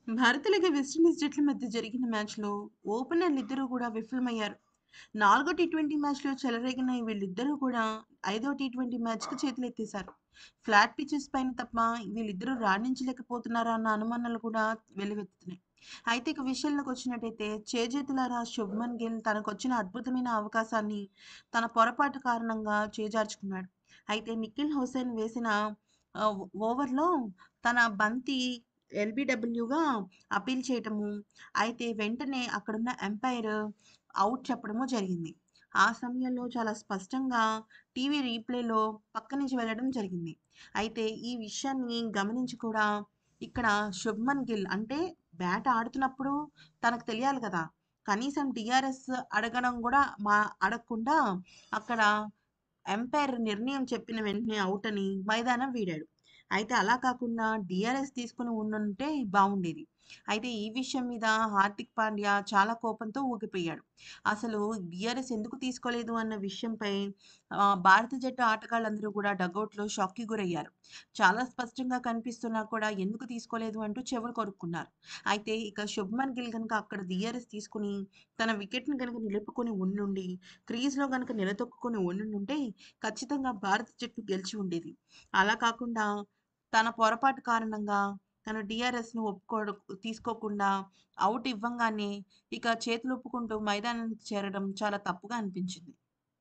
భారత్‌లాగే West Indies జట్ల మధ్య జరిగిన మ్యాచ్‌లో ఓపెనర్లిద్దరూ కూడా విఫలమయ్యారు. నాలుగో టీ20 మ్యాచ్‌లో చెలరేగిన వీళ్ళిద్దరూ కూడా ఐదో టీ20 మ్యాచ్‌కి చేతులెత్తేశారు. ఫ్లాట్ పిచెస్ పైన తప్ప వీళ్ళిద్దరూ రాణించలేకపోతున్నారా అన్న అనుమానాలు కూడా వెల్లువెత్తుతున్నాయి. అయితే ఇక విషయంలోకొచ్చినట్టయితే చేజేతులారా శుభ్మన్ గిల్ తనకొచ్చిన అద్భుతమైన అవకాశాన్ని తన పొరపాటు కారణంగా చేజార్చుకున్నాడు. అయితే నిఖిల్ హుసేన్ వేసిన ఆహ్, ఓవర్‌లో తన బంతి ఎల్బీడబ్ల్యూగా అప్పీల్ చేయటము, అయితే వెంటనే అక్కడున్న అంపైర్ ఔట్ చెప్పడము జరిగింది. ఆ సమయంలో చాలా స్పష్టంగా టీవీ రీప్లేలో పక్క నుంచి వెళ్ళడం జరిగింది. అయితే ఈ విషయాన్ని గమనించి కూడా ఇక్కడ శుభ్మన్ గిల్ అంటే బ్యాట్ ఆడుతున్నప్పుడు తనకు తెలియాలి కదా! కనీసం డీఆర్ఎస్ అడగడం గూడా మా అడగకుండా అక్కడ అంపైర్ నిర్ణయం చెప్పిన వెంటనే ఔట్ అని మైదానం వీడాడు. అయితే అలా కాకుండా డీఆర్ఎస్ తీసుకొని ఉండుంటే బావుండేది. అయితే ఈ విషయం మీద హార్దిక్ పాండ్యా చాలా కోపంతో ఊగిపోయాడు. అసలు డీఆర్ఎస్ ఎందుకు తీసుకోలేదు అన్న విషయంపై ఆహ్, భారత జట్టు ఆటగాళ్ళందరూ కూడా డగౌట్‌లో షాక్‌కి గురయ్యారు. చాలా స్పష్టంగా కనిపిస్తున్నా కూడా ఎందుకు తీసుకోలేదు అంటూ చెవులు కొరుక్కున్నారు. అయితే ఇక శుభ్మన్ గిల్ గనుక అక్కడ డీఆర్ఎస్ తీసుకొని తన వికెట్‌ని గనుక నిలుపుకొని ఉండుండి, క్రీజ్‌లో గనుక నిలదొక్కుకొని ఉండుంటే ఖచ్చితంగా భారత జట్టు గెలిచి ఉండేది. అలా కాకుండా తన పొరపాటు కారణంగా తను డీఆర్ఎస్‌ని ఒప్పుకోడు తీసుకోకుండా ఔట్ ఇవ్వంగానే ఇక చేతులూపుకుంటూ మైదానానికి చేరడం చాలా తప్పుగా అనిపించింది.